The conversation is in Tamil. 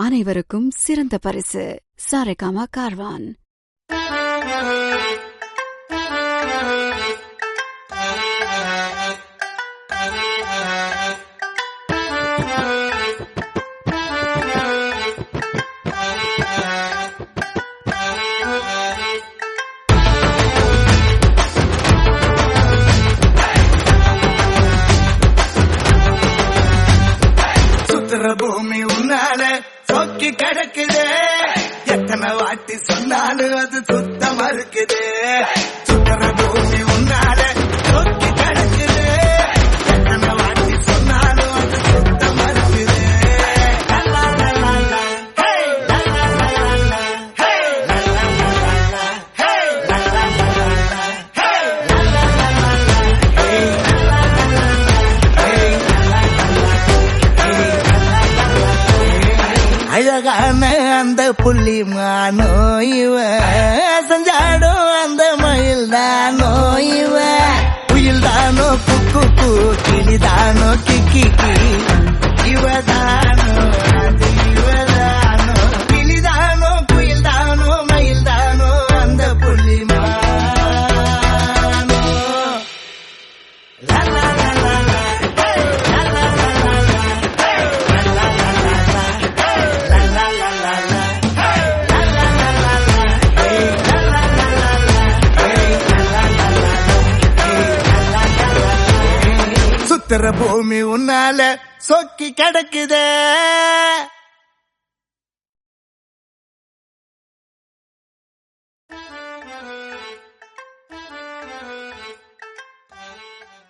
அனைவருக்கும் சிறந்த பரிசு சாரேகாமா கார்வான் சுத்துற பூமி உன்னால சொக்கி கிடக்குது எத்தனை வாட்டி சொன்னாலும் அது சுத்தமா இருக்குது சுத்துற பூமி உன்னால சொக்கி கிடக்குது எத்தனை வாட்டி சொன்னாலும் அது சுத்தமா இருக்குது லா, லா, லா, லா. ஹே, லா, லா, லா, லா, லா. ஹே, லா, லா, லா, லா, லா. ஹே, லா, லா, லா, லா, லா. ஹே, லா, லா, லா, லா, லா. ஹே, லா, லா, லா, லா, லா. ஹே, அழகான அந்த புள்ளி மானோ இவ செஞ்சாடும் அந்த மயில் தானோ இவ குயில் தானோ குக்கு கு கிளி தானோ கிக்கி இவ தானோ அது இவ தானோ கிளி தானோ குயில் தானோ மயில் தானோ அந்த புள்ளி மானோ லா லா லா லா லா ஹே, லா லா லா லா லா ஹே, லா லா லா லா லா ஹே, லா லா லா லா லா ஹே, லா லா லா லா லா ஹே, லா லா லா லா லா ஹே, லா லா லா லா லா ஹே, லா லா லா லா சுத்துற பூமி உன்னால சொக்கி கிடக்குதே